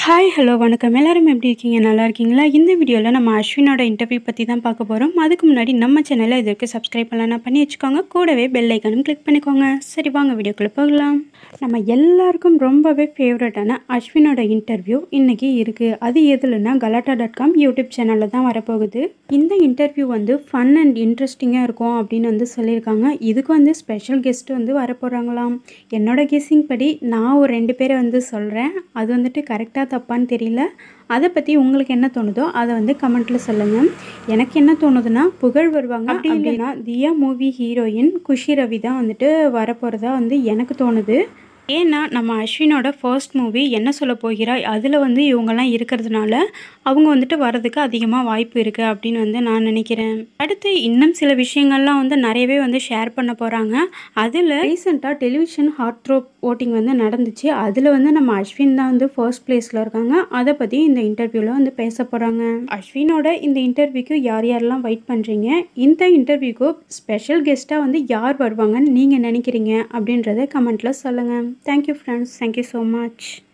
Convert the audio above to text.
hi hello வணக்கம் எல்லாரும் எப்படி இருக்கீங்க நல்லா இருக்கீங்களா இந்த வீடியோவில் நம்ம அஸ்வினோட இன்டர்வியூ பற்றி தான் பார்க்க போகிறோம் அதுக்கு முன்னாடி நம்ம சேனலை இது வரைக்கும் சப்ஸ்கிரைப் பண்ணலாம் பண்ணி வச்சுக்கோங்க கூடவே பெல் ஐக்கனும் கிளிக் பண்ணிக்கோங்க சரி வாங்க வீடியோக்குள்ளே போகலாம் நம்ம எல்லாருக்கும் ரொம்பவே ஃபேவரட்டான அஸ்வினோட இன்டர்வியூ இன்றைக்கி இருக்குது அது எதுலன்னா கலாட்டா டாட் காம் யூடியூப் சேனலில் தான் வரப்போகுது இந்த இன்டர்வியூ வந்து ஃபன் அண்ட் இன்ட்ரெஸ்டிங்காக இருக்கும் அப்படின்னு வந்து சொல்லியிருக்காங்க இதுக்கு வந்து ஸ்பெஷல் கெஸ்ட் வந்து வரப்போகிறாங்களாம் என்னோட கெஸ்ஸிங் படி நான் ஒரு ரெண்டு பேரை வந்து சொல்கிறேன் அது வந்துட்டு கரெக்டாக தப்பான்னு தெரியல அதை பற்றி உங்களுக்கு என்ன தோணுதோ அதை வந்து கமெண்ட்டில் சொல்லுங்கள் எனக்கு என்ன தோணுதுன்னா புகழ் வருவாங்க அப்படி இல்லைன்னா தியா மூவி ஹீரோயின் குஷி ரவி தான் வந்துட்டு வரப்போகிறதா வந்து எனக்கு தோணுது ஏன்னா நம்ம அஸ்வினோட ஃபர்ஸ்ட் மூவி என்ன சொல்ல போகிறாய் அதில் வந்து இவங்கெல்லாம் இருக்கிறதுனால அவங்க வந்துட்டு வர்றதுக்கு அதிகமாக வாய்ப்பு இருக்குது அப்படின்னு வந்து நான் நினைக்கிறேன் அடுத்து இன்னும் சில விஷயங்கள்லாம் வந்து நிறையவே வந்து ஷேர் பண்ண போகிறாங்க அதில் ரீசெண்டாக டெலிவிஷன் ஹார்ட் த்ரோப் ஓட்டிங் வந்து நடந்துச்சு அதில் வந்து நம்ம அஸ்வின் தான் வந்து ஃபர்ஸ்ட் பிளேஸில் இருக்காங்க அதை பற்றி இந்த இன்டர்வியூவில் வந்து பேச போகிறாங்க அஸ்வினோட இந்த இன்டர்வியூக்கு யார் யாரெல்லாம் வெயிட் பண்ணுறீங்க இந்த இன்டர்வியூக்கு ஸ்பெஷல் கெஸ்ட்டாக வந்து யார் வருவாங்கன்னு நீங்கள் நினைக்கிறீங்க அப்படின்றத கமெண்ட்டில் சொல்லுங்கள் thank you friends thank you so much